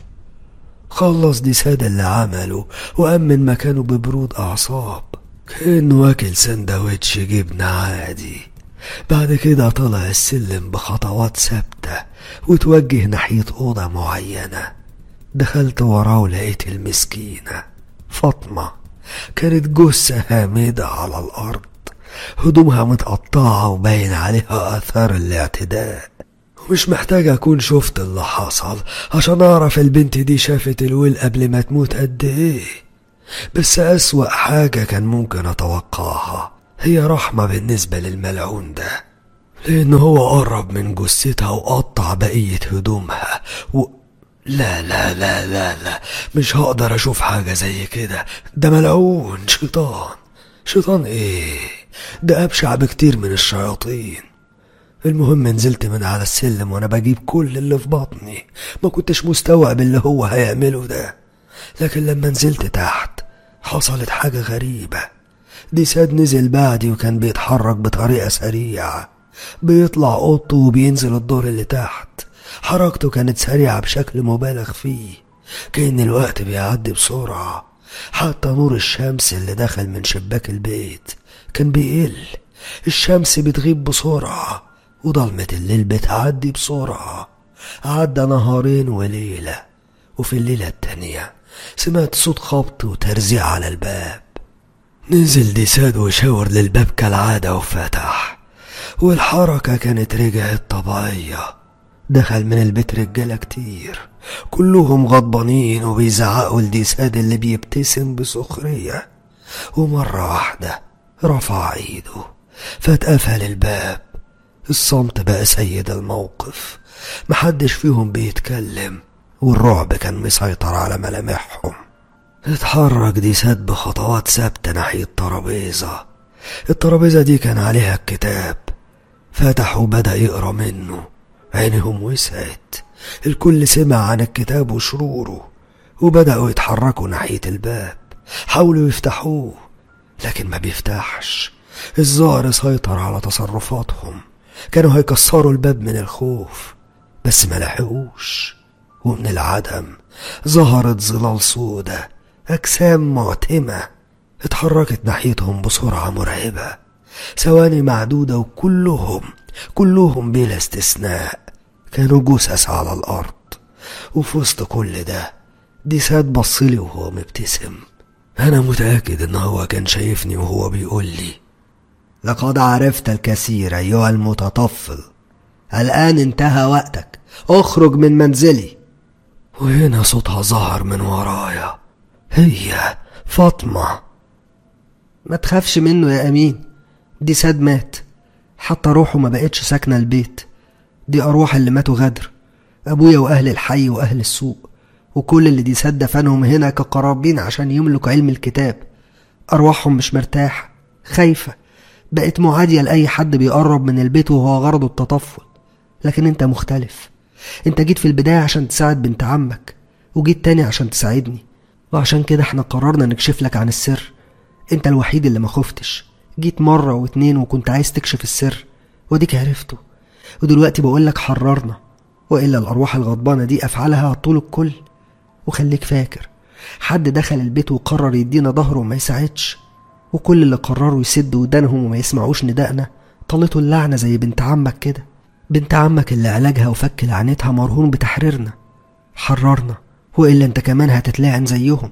خلص ديساد اللي عمله وقام من مكانه ببرود أعصاب كأنه واكل سندوتش جبنة عادي بعد كده طلع السلم بخطوات ثابتة وتوجه ناحية أوضة معينة دخلت وراه ولقيت المسكينة فاطمة كانت جثة هامدة على الأرض هدومها متقطعة وباين عليها آثار الاعتداء ومش محتاج أكون شفت اللي حصل عشان أعرف البنت دي شافت الويل قبل ما تموت قد إيه بس أسوأ حاجة كان ممكن أتوقعها هي رحمة بالنسبة للملعون ده لأن هو قرب من جثتها وقطع بقية هدومها و... لا لا لا لا لا مش هقدر أشوف حاجة زي كده ده ملعون شيطان شيطان إيه ده أبشع بكتير من الشياطين المهم نزلت من على السلم وانا بجيب كل اللي في بطني ما كنتش مستوعب اللي هو هيعمله ده لكن لما نزلت تحت حصلت حاجة غريبة دي ساد نزل بعدي وكان بيتحرك بطريقة سريعة بيطلع اوضته وبينزل الدور اللي تحت حركته كانت سريعة بشكل مبالغ فيه كأن الوقت بيعدي بسرعة حتى نور الشمس اللي دخل من شباك البيت كان بيقل الشمس بتغيب بسرعة وضلمة الليل بتعدي بسرعة عدى نهارين وليلة وفي الليلة التانية سمعت صوت خبط وترزيع على الباب نزل ديساد وشاور للباب كالعادة وفتح والحركة كانت رجعت طبيعية دخل من البيت رجالة كتير كلهم غضبانين وبيزعقوا لديساد اللي بيبتسم بسخرية ومرة واحدة رفع ايده فاتقفل الباب الصمت بقى سيد الموقف محدش فيهم بيتكلم والرعب كان مسيطر على ملامحهم اتحرك ديساد بخطوات ثابتة ناحية الترابيزة الترابيزة دي كان عليها الكتاب فتح وبدأ يقرا منه عينهم وسعت الكل سمع عن الكتاب وشروره وبدأوا يتحركوا ناحية الباب حاولوا يفتحوه لكن ما بيفتحش الظاهر سيطر على تصرفاتهم كانوا هيكسروا الباب من الخوف بس ما لحقوش ومن العدم ظهرت ظلال سودة أجسام معتمة اتحركت ناحيتهم بسرعة مرعبة ثواني معدودة وكلهم كلهم بلا استثناء كانوا جثث على الأرض وفي وسط كل ده دي ساد بصلي وهو مبتسم أنا متأكد إن هو كان شايفني وهو بيقول لي لقد عرفت الكثير أيها المتطفل الآن انتهى وقتك اخرج من منزلي وهنا صوتها ظهر من ورايا هي فاطمة ما تخافش منه يا أمين دي ساد مات حتى روحه ما بقتش ساكنة البيت دي أرواح اللي ماتوا غدر أبويا وأهل الحي وأهل السوق وكل اللي دي ساد دفنهم هنا كقرابين عشان يملكوا علم الكتاب أرواحهم مش مرتاحة خايفة بقت معادية لأي حد بيقرب من البيت وهو غرضه التطفل لكن انت مختلف انت جيت في البداية عشان تساعد بنت عمك وجيت تاني عشان تساعدني وعشان كده احنا قررنا نكشف لك عن السر انت الوحيد اللي ما خفتش جيت مرة واتنين وكنت عايز تكشف السر وديك عرفته ودلوقتي بقولك حررنا وإلا الأرواح الغضبانة دي أفعالها هتطول الكل وخليك فاكر حد دخل البيت وقرر يدينا ظهره وما يساعدش وكل اللي قرروا يسدوا ودانهم وما يسمعوش ندائنا طلتوا اللعنة زي بنت عمك كده بنت عمك اللي علاجها وفك لعنتها مرهون بتحريرنا حررنا وإلا انت كمان هتتلاعن زيهم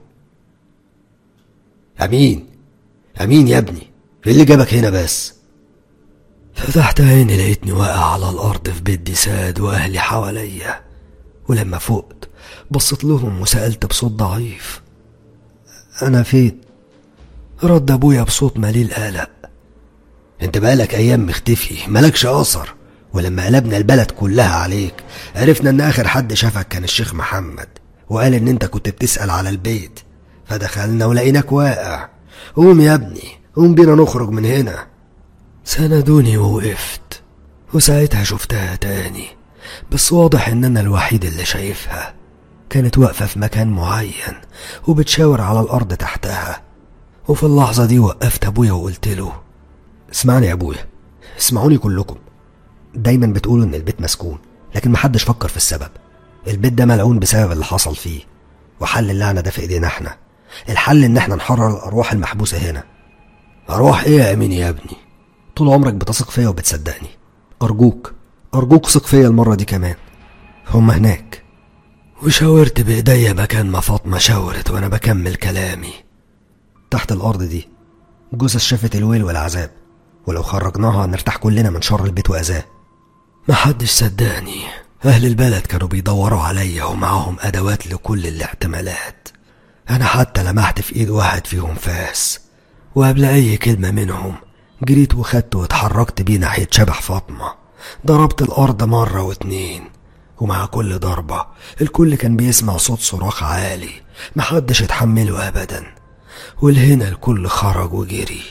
أمين أمين يا ابني ايه اللي جابك هنا بس فتحت عيني لقيتني واقع على الأرض في بيت ديساد وأهلي حواليا ولما فقت بصيت لهم وسألت بصوت ضعيف أنا فين؟ رد أبويا بصوت مليء قلق انت بقالك أيام مختفي مالكش أثر ولما قلبنا البلد كلها عليك عرفنا ان اخر حد شافك كان الشيخ محمد وقال ان انت كنت بتسأل على البيت فدخلنا ولقيناك واقع قوم يا ابني قوم بينا نخرج من هنا سندوني ووقفت وساعتها شفتها تاني بس واضح ان انا الوحيد اللي شايفها كانت واقفة في مكان معين وبتشاور على الأرض تحتها وفي اللحظة دي وقفت أبويا وقلت له اسمعني يا أبويا اسمعوني كلكم دايما بتقولوا ان البيت مسكون لكن محدش فكر في السبب البيت ده ملعون بسبب اللي حصل فيه وحل اللعنة ده في ايدينا احنا الحل ان احنا نحرر الارواح المحبوسة هنا ارواح ايه يا امين يا ابني طول عمرك بتثق فيا وبتصدقني ارجوك ارجوك ثق فيا المرة دي كمان هما هناك وشاورت بايديا مكان ما فاطمة شاورت وانا بكمل كلامي تحت الارض دي جثث شافت الويل والعذاب ولو خرجناها نرتاح كلنا من شر البيت وأذاه محدش صدقني أهل البلد كانوا بيدوروا عليا ومعاهم أدوات لكل الاحتمالات أنا حتى لمحت في إيد واحد فيهم فاس وقبل أي كلمة منهم جريت وخدته واتحركت بيه ناحية شبح فاطمة ضربت الأرض مرة واتنين ومع كل ضربة الكل كان بيسمع صوت صراخ عالي محدش اتحمله أبدا والهنا الكل خرج وجري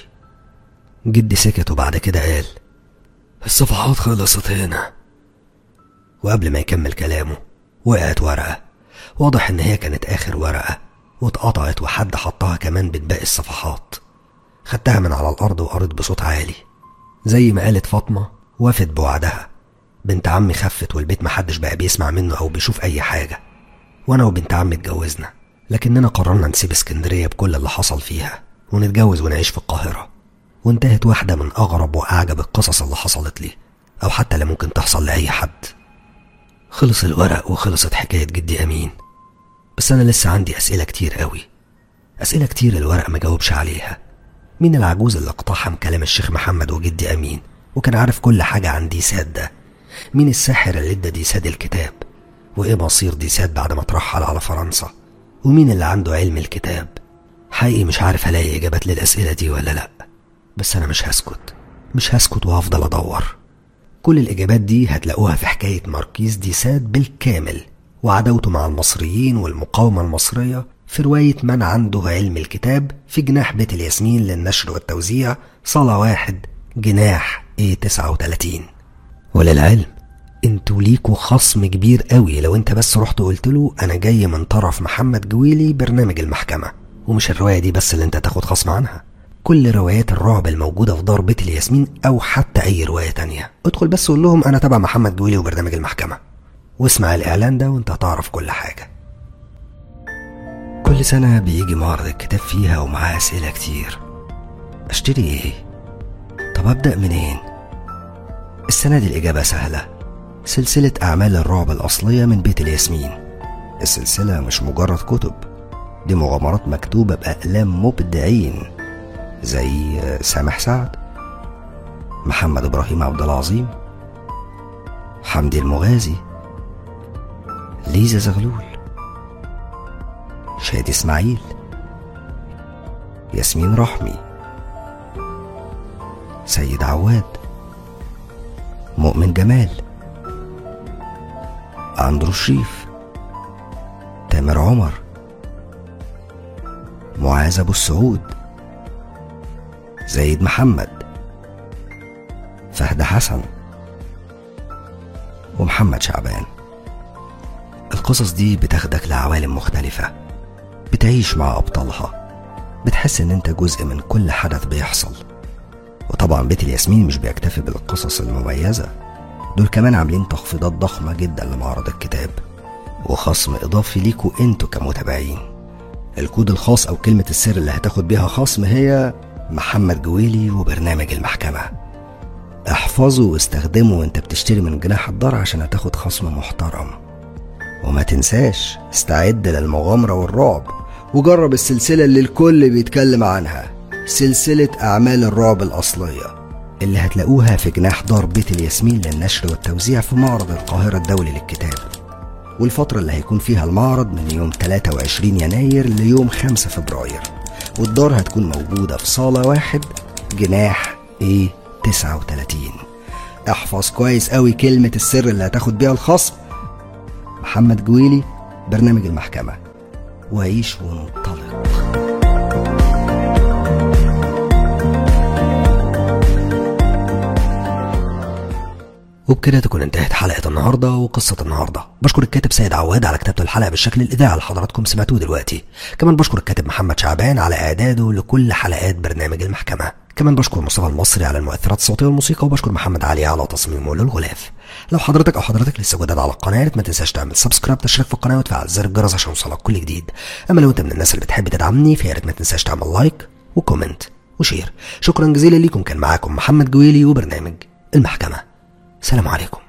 جدي سكت وبعد كده قال الصفحات خلصت هنا وقبل ما يكمل كلامه وقعت ورقة واضح إن هي كانت آخر ورقة واتقطعت وحد حطها كمان بين باقي الصفحات خدتها من على الأرض وقريت بصوت عالي زي ما قالت فاطمة وافت بوعدها بنت عمي خفت والبيت محدش بقى بيسمع منه أو بيشوف أي حاجة وأنا وبنت عمي اتجوزنا لكننا قررنا نسيب اسكندرية بكل اللي حصل فيها ونتجوز ونعيش في القاهرة وانتهت واحدة من أغرب وأعجب القصص اللي حصلت لي أو حتى اللي ممكن تحصل لأي حد خلص الورق وخلصت حكاية جدي أمين بس أنا لسه عندي أسئلة كتير قوي أسئلة كتير الورق ما جاوبش عليها مين العجوز اللي اقتحم كلام الشيخ محمد وجدي أمين وكان عارف كل حاجة عن ديساد ده مين الساحر اللي ادى ديساد الكتاب وإيه مصير ديساد بعد ما ترحل على فرنسا ومين اللي عنده علم الكتاب حقيقي مش عارف ألاقي إجابات للأسئلة دي ولا لأ بس أنا مش هسكت مش هسكت وهفضل أدور كل الإجابات دي هتلاقوها في حكاية ماركيز ديساد بالكامل وعداوته مع المصريين والمقاومة المصرية في رواية من عنده علم الكتاب في جناح بيت الياسمين للنشر والتوزيع صالة واحد جناح ايه 39 وللعلم انتوا ليكوا خصم كبير قوي لو انت بس رحت قلت له انا جاي من طرف محمد جويلي برنامج المحكمة ومش الرواية دي بس اللي انت تاخد خصم عنها كل روايات الرعب الموجودة في دار بيت الياسمين أو حتى أي رواية تانية ادخل بس قول لهم أنا تبع محمد جويلي وبرنامج المحكمة واسمع الإعلان ده وانت هتعرف كل حاجة كل سنة بيجي معرض الكتاب فيها ومعاه أسئلة كتير أشتري إيه؟ طب أبدأ منين؟ السنة دي الإجابة سهلة سلسلة أعمال الرعب الأصلية من بيت الياسمين السلسلة مش مجرد كتب دي مغامرات مكتوبة بأقلام مبدعين زي سامح سعد محمد إبراهيم عبد العظيم حمدي المغازي ليزا زغلول شادي إسماعيل ياسمين رحمي سيد عواد مؤمن جمال أندرو شريف تامر عمر معاذ أبو السعود زيد محمد فهد حسن ومحمد شعبان القصص دي بتاخدك لعوالم مختلفة بتعيش مع أبطالها بتحس إن أنت جزء من كل حدث بيحصل وطبعا بيت الياسمين مش بيكتفي بالقصص المميزة دول كمان عاملين تخفيضات ضخمة جدا لمعرض الكتاب وخصم إضافي ليكوا انتوا كمتابعين الكود الخاص أو كلمة السر اللي هتاخد بيها خصم هي محمد جويلي وبرنامج المحكمة احفظه واستخدمه وانت بتشتري من جناح الدار عشان هتاخد خصم محترم وما تنساش استعد للمغامرة والرعب وجرب السلسلة اللي الكل بيتكلم عنها سلسلة أعمال الرعب الأصلية اللي هتلاقوها في جناح دار بيت الياسمين للنشر والتوزيع في معرض القاهرة الدولي للكتاب والفترة اللي هيكون فيها المعرض من يوم 23 يناير ليوم 5 فبراير والدار هتكون موجودة في صالة واحد جناح ايه 39 احفظ كويس قوي كلمة السر اللي هتاخد بيها الخصم محمد جويلي برنامج المحكمة وعيش وانطلق وبكده تكون انتهت حلقة النهاردة وقصة النهاردة بشكر الكاتب سيد عواد على كتابة الحلقة بالشكل الإذاعي اللي حضراتكم سمعتوه دلوقتي كمان بشكر الكاتب محمد شعبان على إعداده لكل حلقات برنامج المحكمة كمان بشكر مصطفى المصري على المؤثرات الصوتية والموسيقى وبشكر محمد علي على تصميمه للغلاف لو حضرتك أو حضرتك لسه جداد على القناة ما تنساش تعمل سبسكرايب تشترك في القناة وتفعل زر الجرس عشان يوصلك كل جديد أما لو أنت من الناس اللي بتحب تدعمني فيا ريت ما تنساش تعمل لايك وكومنت وشير شكرا جزيلا ليكم كان معاكم محمد جويلي وبرنامج المحكمة سلام عليكم